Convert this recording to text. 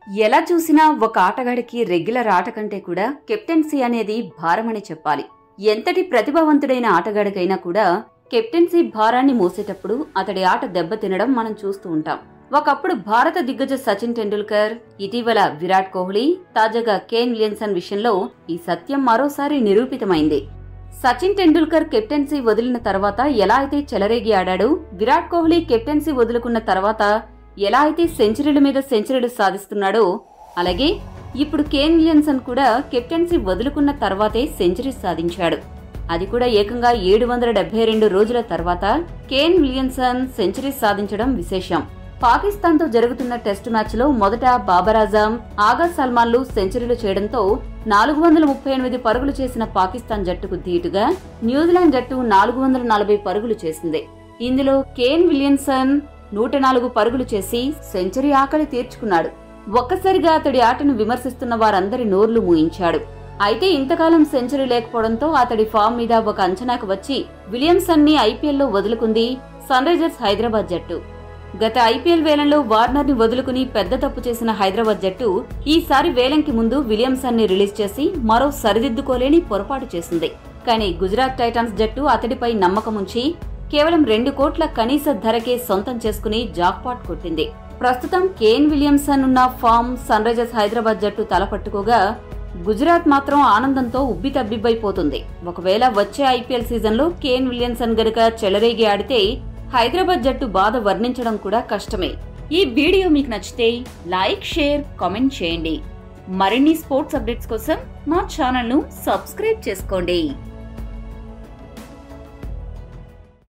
ఎలా చూసినా ఒక ఆటగాడికి రెగ్యులర్ ఆట కంటే కూడా కెప్టెన్సీ అనేది భారమని చెప్పాలి ఎంతటి ప్రతిభావంతుడైన ఆటగాడికైనా కూడా కెప్టెన్సీ భారాన్ని మోసేటప్పుడు అతడి ఆట దెబ్బతినడం మనం చూస్తూ ఉంటాం ఒకప్పుడు భారత దిగ్గజ సచిన్ టెండూల్కర్ ఇటీవల విరాట్ కోహ్లీ తాజాగా కేన్ విలియన్సన్ విషయంలో ఈ సత్యం మరోసారి నిరూపితమైంది సచిన్ టెండూల్కర్ కెప్టెన్సీ వదిలిన తర్వాత ఎలా అయితే చెలరేగి ఆడాడో విరాట్ కోహ్లీ కెప్టెన్సీ వదులుకున్న తర్వాత ఎలా అయితే సెంచరీల మీద సెంచరీలు సాధిస్తున్నాడో అలాగే ఇప్పుడు కేన్ విలియన్సన్ కూడా కెప్టెన్సీ వదులుకున్న తర్వాతే సెంచరీ సాధించాడు అది కూడా ఏకంగా ఏడు వందల డెబ్బై రెండు రోజుల తర్వాత కేన్ విలియన్సన్ సెంచరీ సాధించడం విశేషం పాకిస్తాన్తో జరుగుతున్న టెస్టు మ్యాచ్లో మొదట బాబర్ ఆజం ఆగా సల్మాన్లు సెంచరీలు చేయడంతో నాలుగు వందల ముప్పై ఎనిమిది పరుగులు చేసిన పాకిస్తాన్ జట్టుకు ధీటుగా న్యూజిలాండ్ జట్టు నాలుగు వందల నలభై పరుగులు చేసింది ఇందులో కేన్ విలియన్సన్ నూట నాలుగు పరుగులు చేసి సెంచరీ ఆకలి తీర్చుకున్నాడు ఒక్కసారిగా అతడి ఆటను విమర్శిస్తున్న వారందరి నోర్లు మూయించాడు అయితే ఇంతకాలం సెంచరీ లేకపోవడంతో అతడి ఫామ్ మీద ఒక అంచనాకు వచ్చి విలియమ్సన్ ని ఐపీఎల్లో వదులుకుంది సన్ రైజర్స్ హైదరాబాద్ జట్టు గత ఐపీఎల్ వేలంలో వార్నర్ ని వదులుకుని పెద్ద తప్పు చేసిన హైదరాబాద్ జట్టు ఈసారి వేలంకి ముందు విలియమ్సన్ ని రిలీజ్ చేసి మరో సరిదిద్దుకోలేని పొరపాటు చేసింది కానీ గుజరాత్ టైటాన్స్ జట్టు అతడిపై నమ్మకం ఉంచి కేవలం రెండు కోట్ల కనీస ధరకే సొంతం చేసుకుని జాక్పాట్ కొట్టింది ప్రస్తుతం కేన్ విలియమ్సన్ ఉన్న ఫామ్ సన్ రైజర్స్ హైదరాబాద్ జట్టు తలపట్టుకోగా గుజరాత్ మాత్రం ఆనందంతో ఉబ్బితబ్బిబ్బైపోతుంది ఒకవేళ వచ్చే ఐపీఎల్ సీజన్లో కేన్ విలియమ్సన్ గనుక చెలరేగి ఆడితే హైదరాబాద్ జట్టు బాధ వర్ణించడం కూడా కష్టమే ఈ వీడియో మీకు నచ్చితే లైక్ షేర్ కామెంట్ చేయండి మరిన్ని స్పోర్ట్స్ అప్డేట్స్ కోసం మా ఛానల్ ను సబ్స్క్రైబ్ చేసుకోండి